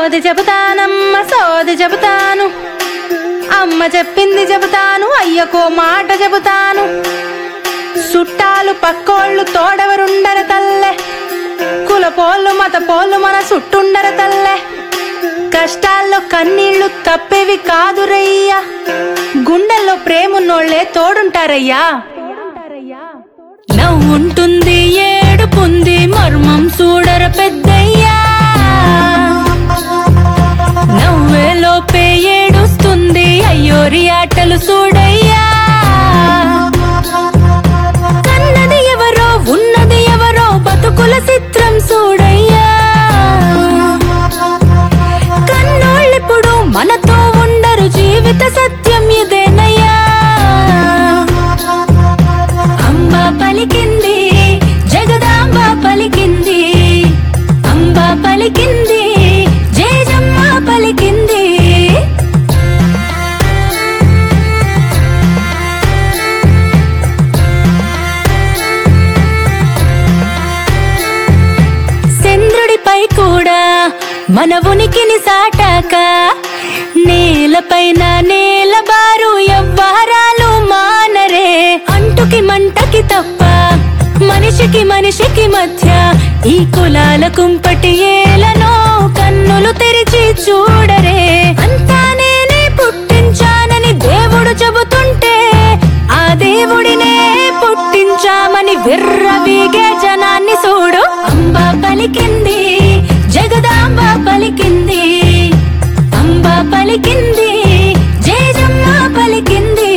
సోది చెబుతానమ్మ సోది చెబుతాను అమ్మ చెప్పింది చెబుతాను అయ్యకో మాట చెబుతాను చుట్టాలు పక్కోళ్ళు తోడవరుండర తల్లె కులపోళ్ళు మత పోళ్ళు మన చుట్టుండర తల్లె కష్టాల్లో కన్నీళ్లు తప్పేవి కాదురయ్యా గుండెల్లో ప్రేమున్నోళ్లే తోడుంటారయ్యా నవ్వుంటుంది ఏడుపుంది మర్మం చూడర పెద్దయ్యా నవ్వే లోపే ఏడుస్తుంది అయ్యోరి ఆటలు చూడయ్యా కన్నది ఎవరో ఉన్నది ఎవరో బతుకుల చిత్రం చూడయ్యా కన్నోళ్ళిప్పుడు మనతో ఉండరు జీవిత సత్యం ఇదేనయ్యా అంబ పలికింది జగదాంబ పలికింది అంబ పలికింది జయజమ్మ పలికింది చంద్రుడిపై కూడా మన ఉనికిని సాటాక నేలపైన నేల బారు ఎవ్వారాలు మానరే అంటుకి మంటకి తప్ప మనిషికి మనిషికి మధ్య ఈ కులాల కుంపటి ఏలనో కన్నులు తెరిచి చూడరే అంతా నేనే పుట్టించానని దేవుడు చెబుతుంటే ఆ దేవుడినే పుట్టించామని విర్రవీగే జనాన్ని చూడు అంబ పలికింది జగదాంబ పలికింది అంబ పలికింది జయజమ్మ పలికింది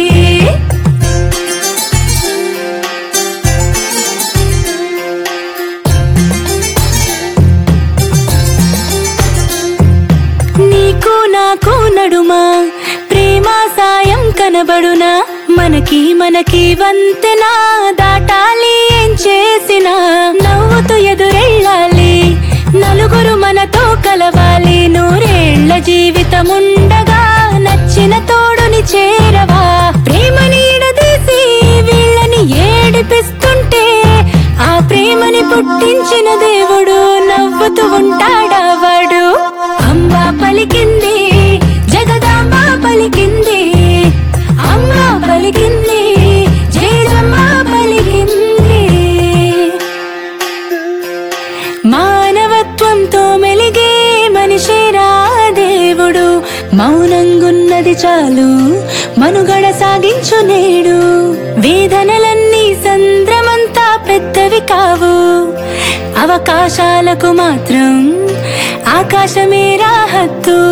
నీకు నాకు నడుమా ప్రేమ సాయం కనబడునా మనకి మనకి వంతెనా దాటాలి ఏం చేసినా నవ్వుతూ ఎదురెళ్ళాలి నలుగురు మనతో కలవాలి నూరేళ్ల జీవితముండగా నచ్చిన తోడుని చేరవా ప్రేమని ఎడదీసి వీళ్ళని ఏడిపిస్తుంటే ఆ ప్రేమని పుట్టించిన దేవుడు నవ్వుతూ ఉంటాడా వాడు అంబ పలికింది జగదాంబ పలికింది అమ్మ పలికింది జయజమ్మ పలికింది మానవత్వంతో మెలిగే మనిషేరా దేవుడు మౌనంగున్నది చాలు మనుగడ సాగించు నేడు వేదనలన్నీ సంద్రమంతా పెద్దవి కావు అవకాశాలకు మాత్రం ఆకాశమే రాహత్తు